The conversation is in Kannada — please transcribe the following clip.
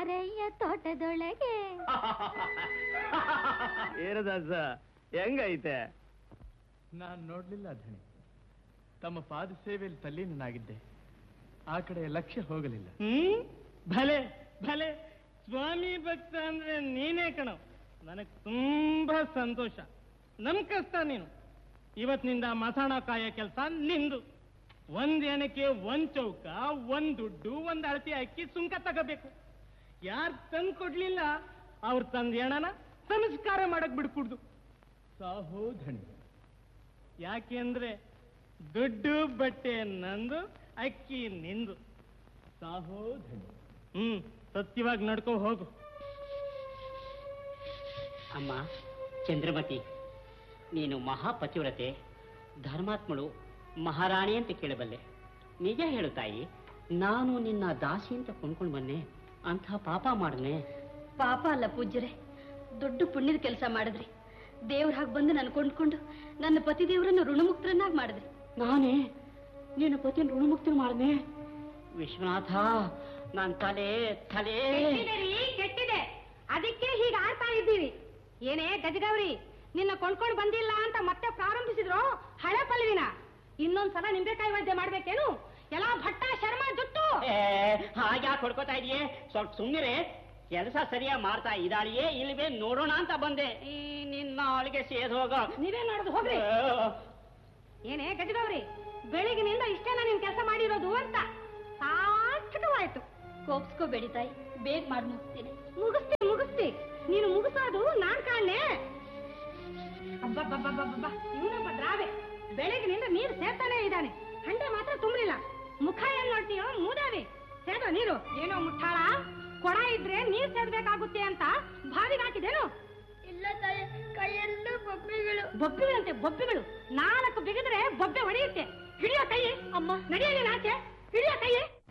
ಬಾರಯ್ಯ ತೋಟದೊಳಗೆ ಏನದಾಸ ಹೆಂಗೈತೆ ನಾನು ನೋಡ್ಲಿಲ್ಲ ಧಣಿ ತಮ್ಮ ಪಾದ ಸೇವೆಯಲ್ಲಿ ತಲ್ಲೀನಾಗಿದ್ದೆ ಆ ಕಡೆ ಲಕ್ಷ್ಯ ಹೋಗಲಿಲ್ಲ ಹ್ಮ್ ಭಲೆ ಭಲೆ ಸ್ವಾಮಿ ಭಕ್ತ ಅಂದ್ರೆ ನೀನೇ ಕಣವ್ ನನಗ್ ತುಂಬಾ ಸಂತೋಷ ನಮ್ ಕಷ್ಟ ನೀನು ಇವತ್ತಿನಿಂದ ಮಸಾಣ ಕಾಯೋ ಕೆಲಸ ನಿಂದು ಒಂದ್ ಎಣಕ್ಕೆ ಒಂದ್ ಚೌಕ ಒಂದ್ ದುಡ್ಡು ಒಂದ್ ಅಳತಿ ಅಕ್ಕಿ ಸುಂಕ ತಗೋಬೇಕು ಯಾರ್ ತಂದ್ ಕೊಡ್ಲಿಲ್ಲ ಅವ್ರ ತಂದ್ ಎಣನ ಸಂಸ್ಕಾರ ಮಾಡಕ್ ಬಿಡ್ಕುಡ್ದು ಸಾಹೋ ಧಣಿ ಯಾಕೆಂದ್ರೆ ದುಡ್ಡು ಬಟ್ಟೆ ನಂದು ಅಕ್ಕಿ ನಿಂದು ಸಾಹೋ ಧಣಿ ಹ್ಮ್ ಸತ್ಯವಾಗಿ ನಡ್ಕೋ ಹೋಗು ಅಮ್ಮ ಚಂದ್ರಮತಿ ನೀನು ಮಹಾಪತಿವ್ರತೆ ಧರ್ಮಾತ್ಮಳು ಮಹಾರಾಣಿ ಅಂತ ಕೇಳಬಲ್ಲೆ ನಿಜ ಹೇಳು ತಾಯಿ ನಾನು ನಿನ್ನ ದಾಸಿ ಅಂತ ಕೊಂಡ್ಕೊಂಡು ಬನ್ನೆ ಅಂಥ ಪಾಪ ಮಾಡ್ನೆ ಪಾಪ ಅಲ್ಲ ಪೂಜ್ಯರೇ ದೊಡ್ಡ ಪುಣ್ಯದ ಕೆಲಸ ಮಾಡಿದ್ರಿ ದೇವ್ರ ಹಾಗೆ ಬಂದು ನಾನು ಕೊಂಡ್ಕೊಂಡು ನನ್ನ ಪತಿ ದೇವರನ್ನು ಋಣಮುಕ್ತರನ್ನಾಗಿ ಮಾಡಿದ್ರಿ ನಾನೇ ನೀನು ಪತಿನ ಋಣಮುಕ್ತಿ ಮಾಡ್ನೆ ವಿಶ್ವನಾಥ ನನ್ ತಲೆ ತಲೆ ಕೆಟ್ಟಿದೆ ಅದಕ್ಕೆ ಹೀಗೆ ಆಡ್ತಾ ಇದ್ದೀವಿ ಏನೇ ಗಜಗೌರಿ ನಿನ್ನ ಕೊಂಡ್ಕೊಂಡು ಬಂದಿಲ್ಲ ಅಂತ ಮತ್ತೆ ಪ್ರಾರಂಭಿಸಿದ್ರು ಹಳೆ ಪಲ್ವಿನ ಇನ್ನೊಂದ್ಸಲ ನಿಂಬೆಕಾಯಿ ವೈದ್ಯ ಮಾಡ್ಬೇಕೇನು ಎಲ್ಲ ಭಟ್ಟ ಶರ್ಮ ಜುಟ್ಟು ಹಾಗ್ಯಾಕೆ ಹೊಡ್ಕೋತಾ ಇದೆಯೇ ಸ್ವಲ್ಪ ಸುಮ್ಮನೆ ಕೆಲಸ ಸರಿಯಾಗಿ ಮಾಡ್ತಾ ಇದ್ದಾಳಿಯೇ ಇಲ್ವೇ ನೋಡೋಣ ಅಂತ ಬಂದೆ ಈ ನಿನ್ನ ಅವಳಿಗೆ ಸೇದ್ ಹೋಗ ನೀವೇ ನೋಡುದು ಹೋಗ್ರಿ ಏನೇ ಗಜಗೌರಿ ಬೆಳಿಗ್ಗಿನಿಂದ ಇಷ್ಟೇನ ನೀನ್ ಕೆಲಸ ಮಾಡಿರೋದು ಅಂತ ಸಾರ್ಥಕವಾಯ್ತು ಕೋಪ್ಸ್ಕೋಬೇಡಿ ತಾಯಿ ಬೇಗ ಮಾಡಿ ಮುಗಿಸ್ತೀನಿ ಮುಗಿಸ್ತಿ ಮುಗಿಸ್ತಿ ನೀನು ಮುಗಿಸೋದು ನಾನ್ ಕಾಣೆ ಅಬ್ಬಬ್ಬಬ್ಬಬ್ಬಬ್ಬ ಇವನೊಬ್ಬ ದ್ರಾವೆ ಬೆಳಗಿನಿಂದ ನೀರು ಸೇರ್ತಾನೆ ಇದ್ದಾನೆ ಹಂಡೆ ಮಾತ್ರ ತುಂಬಲಿಲ್ಲ ಮುಖ ಏನ್ ನೋಡ್ತೀಯೋ ಮೂದಾವಿ ಸೇದೋ ನೀರು ಏನೋ ಮುಟ್ಟಾಳ ಕೊಡ ಇದ್ರೆ ನೀರ್ ಸೇದ್ಬೇಕಾಗುತ್ತೆ ಅಂತ ಬಾವಿಗೆ ಹಾಕಿದೇನು ಇಲ್ಲ ತಾಯಿ ಕೈಯೆಲ್ಲ ಬೊಬ್ಬೆಗಳು ಬೊಬ್ಬೆಗಳಂತೆ ಬೊಬ್ಬೆಗಳು ನಾಲ್ಕು ಬಿಗಿದ್ರೆ ಬೊಬ್ಬೆ ಹೊಡೆಯುತ್ತೆ ಹಿಡಿಯೋ ಕೈ ಅಮ್ಮ ನಡೆಯಲಿ ನಾಚೆ ಹಿಡಿಯೋ ಕೈ